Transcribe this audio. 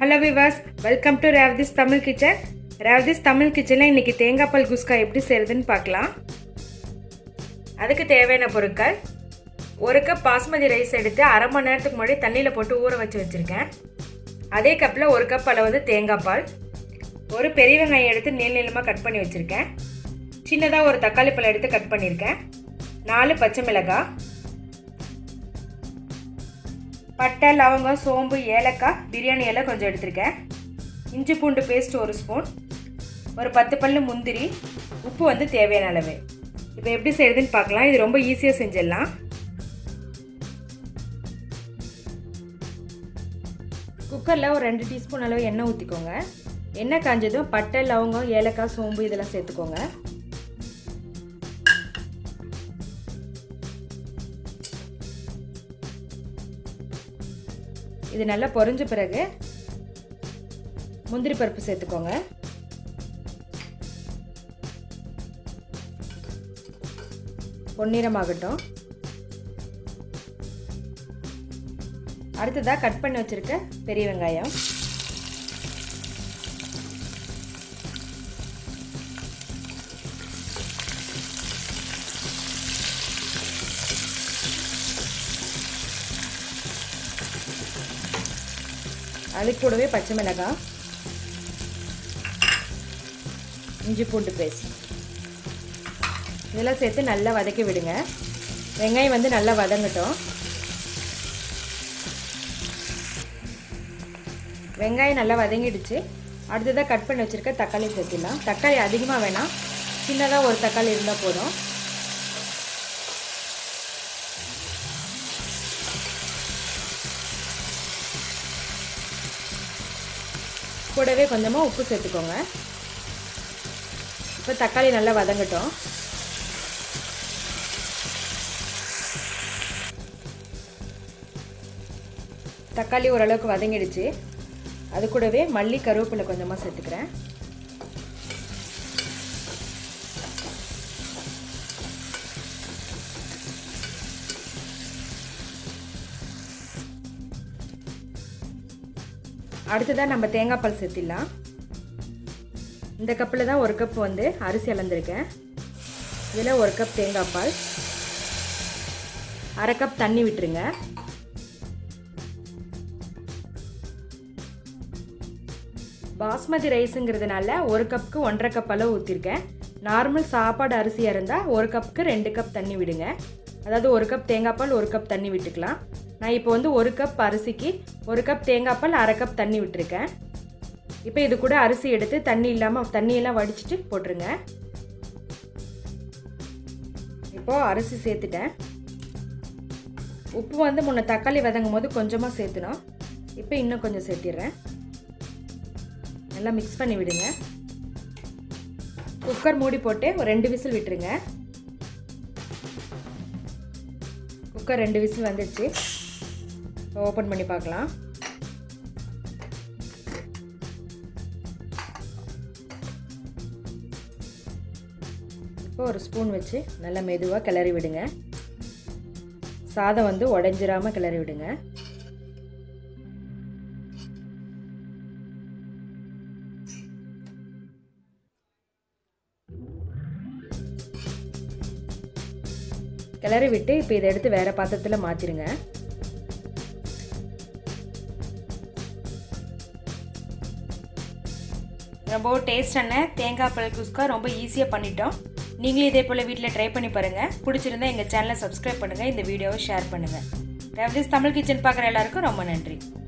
hello viewers welcome to Revathi's Tamil kitchen Revathi's Tamil கிச்சனில் இன்றைக்கி தேங்காய் பால் குஸ்கா எப்படி செய்கிறதுன்னு பார்க்கலாம் அதுக்கு தேவையான பொருட்கள் ஒரு கப் பாஸ்மதி ரைஸ் எடுத்து அரை மணி நேரத்துக்கு முன்னாடி தண்ணியில் போட்டு ஊற வச்சு வச்சுருக்கேன் அதே கப்பில் ஒரு கப் அளவு தேங்காய் பால் ஒரு பெரிய வெங்காயம் எடுத்து நீள நீளமாக கட் பண்ணி வச்சுருக்கேன் சின்னதாக ஒரு தக்காளி பழம் எடுத்து கட் பண்ணியிருக்கேன் நாலு பச்சை மிளகாய் பட்டை லவங்கம் சோம்பு ஏலக்காய் பிரியாணி எல்லாம் கொஞ்சம் எடுத்திருக்கேன் இஞ்சி பூண்டு பேஸ்ட் ஒரு ஸ்பூன் ஒரு பத்து பல்லு முந்திரி உப்பு வந்து தேவையான அளவு இப்போ எப்படி செய்யுதுன்னு பார்க்கலாம் இது ரொம்ப ஈஸியாக செஞ்சிடலாம் குக்கரில் ஒரு ரெண்டு டீஸ்பூன் அளவு எண்ணெய் ஊற்றிக்கோங்க எண்ணெய் காஞ்சதும் பட்டை லவங்கம் ஏலக்காய் சோம்பு இதெல்லாம் சேர்த்துக்கோங்க இது நல்லா பொரிஞ்ச பிறகு முந்திரி பருப்பு சேர்த்துக்கோங்க பொன்னிறமாகட்டும் அடுத்ததாக கட் பண்ணி வச்சுருக்க பெரிய வெங்காயம் அது கூடவே பச்சை மிளகாய் இஞ்சி பூண்டு பேஸ்ட் இதெல்லாம் சேர்த்து நல்லா வதக்கி விடுங்க வெங்காயம் வந்து நல்லா வதங்கட்டும் வெங்காயம் நல்லா வதங்கிடுச்சு அடுத்ததாக கட் பண்ணி வச்சுருக்க தக்காளி சேர்த்திடலாம் தக்காளி அதிகமாக வேணாம் சின்னதாக ஒரு தக்காளி இருந்தால் போதும் கூடவே கொஞ்சமாக உப்பு சேர்த்துக்கோங்க இப்போ தக்காளி நல்லா வதங்கட்டும் தக்காளி ஓரளவுக்கு வதங்கிடுச்சு அது கூடவே மல்லி கருவேப்பிலை கொஞ்சமாக சேர்த்துக்கிறேன் அடுத்ததாக நம்ம தேங்காய் பால் சேர்த்திடலாம் இந்த கப்பில் தான் ஒரு கப் வந்து அரிசி அளந்திருக்கேன் இதில் ஒரு கப் தேங்காய் பால் அரை கப் தண்ணி விட்டுருங்க பாஸ்மதி ரைஸுங்கிறதுனால ஒரு கப்புக்கு ஒன்றரை கப் அளவு ஊற்றிருக்கேன் நார்மல் சாப்பாடு அரிசியாக இருந்தால் ஒரு கப்புக்கு ரெண்டு கப் தண்ணி விடுங்க அதாவது ஒரு கப் தேங்காய் பால் ஒரு கப் தண்ணி விட்டுக்கலாம் நான் இப்போ வந்து ஒரு கப் அரிசிக்கு ஒரு கப் தேங்காய் பால் அரை கப் தண்ணி விட்டுருக்கேன் இப்போ இது கூட அரிசி எடுத்து தண்ணி இல்லாமல் தண்ணியெல்லாம் வடிச்சிட்டு போட்டுருங்க இப்போது அரிசி சேர்த்துட்டேன் உப்பு வந்து முன்ன தக்காளி வதங்கும் போது கொஞ்சமாக சேர்த்துனோம் இப்போ இன்னும் கொஞ்சம் சேர்த்திடுறேன் நல்லா மிக்ஸ் பண்ணி விடுங்க குக்கர் மூடி போட்டு ஒரு ரெண்டு விசில் விட்டுருங்க குக்கர் ரெண்டு விசில் வந்துடுச்சு ஓப்பன் பண்ணி பார்க்கலாம் இப்போ ஒரு ஸ்பூன் வச்சு நல்லா மெதுவாக கிளறி விடுங்க சாதம் வந்து உடஞ்சிராமல் கிளறி விடுங்க கிளறி விட்டு இப்போ இதை எடுத்து வேறு பாத்திரத்தில் மாற்றிடுங்க ரொம்ப டேஸ்டான தேங்காய் பால் குஸ்கா ரொம்ப ஈஸியாக பண்ணிட்டோம் நீங்களும் இதே போல் வீட்டில் ட்ரை பண்ணி பாருங்கள் பிடிச்சிருந்தா எங்கள் சேனலை சப்ஸ்கிரைப் பண்ணுங்கள் இந்த வீடியோவை ஷேர் பண்ணுங்கள் ரேவதிஸ் தமிழ் கிச்சன் பார்க்குற எல்லாருக்கும் ரொம்ப நன்றி